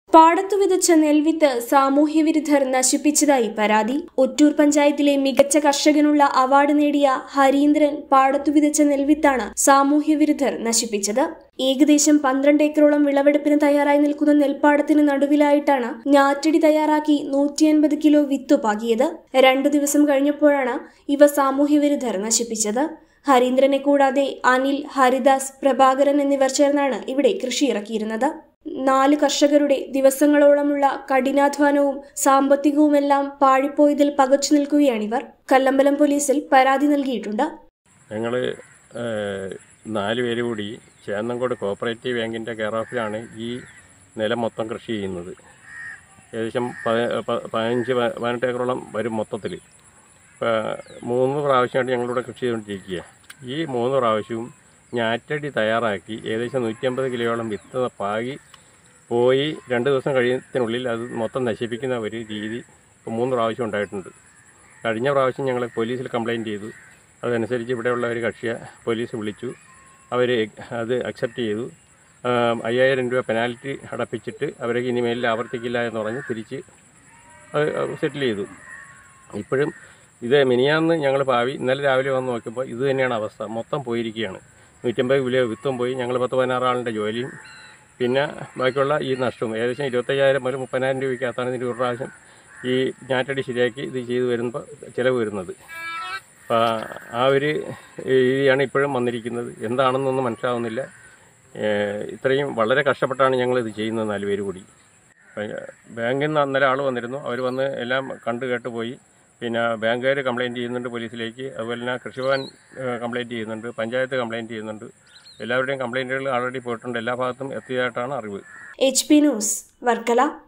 പാടത്തു വിതച്ച നെൽവിത്ത് സാമൂഹ്യവിരുദ്ധർ നശിപ്പിച്ചതായി പരാതി ഒറ്റൂർ പഞ്ചായത്തിലെ മികച്ച കർഷകനുള്ള അവാർഡ് നേടിയ ഹരീന്ദ്രൻ പാടത്തു വിതച്ച നെൽവിത്താണ് സാമൂഹ്യവിരുദ്ധർ നശിപ്പിച്ചത് ഏകദേശം പന്ത്രണ്ട് ഏക്കറോളം വിളവെടുപ്പിന് തയ്യാറായി നിൽക്കുന്ന നെൽപ്പാടത്തിന് നടുവിലായിട്ടാണ് ഞാറ്റടി തയ്യാറാക്കി നൂറ്റി അൻപത് കിലോ വിത്ത് പാകിയത് രണ്ടു ദിവസം കഴിഞ്ഞപ്പോഴാണ് ഇവ സാമൂഹ്യവിരുദ്ധർ നശിപ്പിച്ചത് ഹരീന്ദ്രനെ കൂടാതെ അനിൽ ഹരിദാസ് പ്രഭാകരൻ എന്നിവർ ചേർന്നാണ് ഇവിടെ കൃഷി ഇറക്കിയിരുന്നത് നാല് കർഷകരുടെ ദിവസങ്ങളോളമുള്ള കഠിനാധ്വാനവും സാമ്പത്തികവുമെല്ലാം പാഴിപ്പോയതിൽ പകച്ചു നിൽക്കുകയാണിവർ കല്ലമ്പലം പോലീസിൽ പരാതി നൽകിയിട്ടുണ്ട് ഞങ്ങൾ നാല് പേര് കൂടി ചേന്നങ്കോട് കോപ്പറേറ്റീവ് ബാങ്കിൻ്റെ കെയർ ഓഫിലാണ് ഈ നിലം മൊത്തം കൃഷി ചെയ്യുന്നത് ഏകദേശം പ- പ- പതിനഞ്ച് പ- പതിനെട്ട് ഏക്കറോളം വരും മൊത്തത്തിൽ ഇപ്പോൾ മൂന്ന് പ്രാവശ്യമായിട്ട് ഞങ്ങളിവിടെ കൃഷി ചെയ്തുകൊണ്ടിരിക്കുക ഈ മൂന്ന് പ്രാവശ്യവും ഞാറ്റടി തയ്യാറാക്കി ഏകദേശം നൂറ്റമ്പത് കിലോയോളം വിത്ത് പാകി പോയി രണ്ട് ദിവസം കഴിയുന്നതിനുള്ളിൽ അത് മൊത്തം നശിപ്പിക്കുന്ന ഒരു രീതി ഇപ്പോൾ മൂന്ന് പ്രാവശ്യം ഉണ്ടായിട്ടുണ്ട് കഴിഞ്ഞ പ്രാവശ്യം ഞങ്ങൾ പോലീസിൽ കംപ്ലയിൻറ്റ് ചെയ്തു അതനുസരിച്ച് ഇവിടെയുള്ള ഒരു കക്ഷിയെ പോലീസ് വിളിച്ചു അവർ അത് അക്സെപ്റ്റ് ചെയ്തു ആം, അയ്യായിരം രൂപ പെനാൽറ്റി അടപ്പിച്ചിട്ട് അവരെ ഇനി മേലിൽ ആവർത്തിക്കില്ല എന്ന് പറഞ്ഞ് തിരിച്ച് അത് സെറ്റിൽ ചെയ്തു ഇപ്പോഴും ഇത് മിനിയാന്ന് ഞങ്ങൾ ഭാവി ഇന്നലെ രാവിലെ വന്ന് നോക്കിയപ്പോൾ ഇത് തന്നെയാണ് അവസ്ഥ മൊത്തം പോയിരിക്കുകയാണ് നൂറ്റമ്പത് കിലോ വിത്തും പോയി ഞങ്ങൾ പത്ത് പതിനാറ് ആളിൻ്റെ ജോലിയും പിന്നെ ബാക്കിയുള്ള ഈ നഷ്ടവും ഏകദേശം ഇരുപത്തയ്യായിരം മുതൽ മുപ്പതിനായിരം രൂപയ്ക്കകത്താണ് ഇതിൻ്റെ ഒരു പ്രാവശ്യം ഈ ഞാറ്റടി ശരിയാക്കി ഇത് ചെയ്ത് വരുമ്പോൾ ചിലവ് വരുന്നത് അപ്പോൾ ആ ഒരു രീതിയാണ് ഇപ്പോഴും വന്നിരിക്കുന്നത് എന്താണെന്നൊന്നും മനസ്സിലാവുന്നില്ല ഏഹ് ഇത്രയും വളരെ കഷ്ടപ്പെട്ടാണ് ഞങ്ങൾ ഇത് ചെയ്യുന്നത് നാല് പേര് കൂടി അപ്പോൾ ബാങ്കിൽ നിന്ന് അന്നേരം ആൾ വന്നിരുന്നു അവർ വന്ന് എല്ലാം കണ്ടു കേട്ട് പോയി പിന്നെ ബാങ്കുകാർ കംപ്ലയിൻറ്റ് ചെയ്യുന്നുണ്ട് പോലീസിലേക്ക് അതുപോലെ തന്നെ കൃഷിഭവൻ കംപ്ലയിൻറ്റ് ചെയ്യുന്നുണ്ട് പഞ്ചായത്ത് കംപ്ലയിൻറ്റ് ചെയ്യുന്നുണ്ട് എല്ലാവരുടെയും കംപ്ലയിൻറ്റുകൾ ആൾറെഡി പോയിട്ടുണ്ട് എല്ലാ ഭാഗത്തും എത്തിയതായിട്ടാണ് അറിവ് എച്ച് പി ന്യൂസ് വർക്കല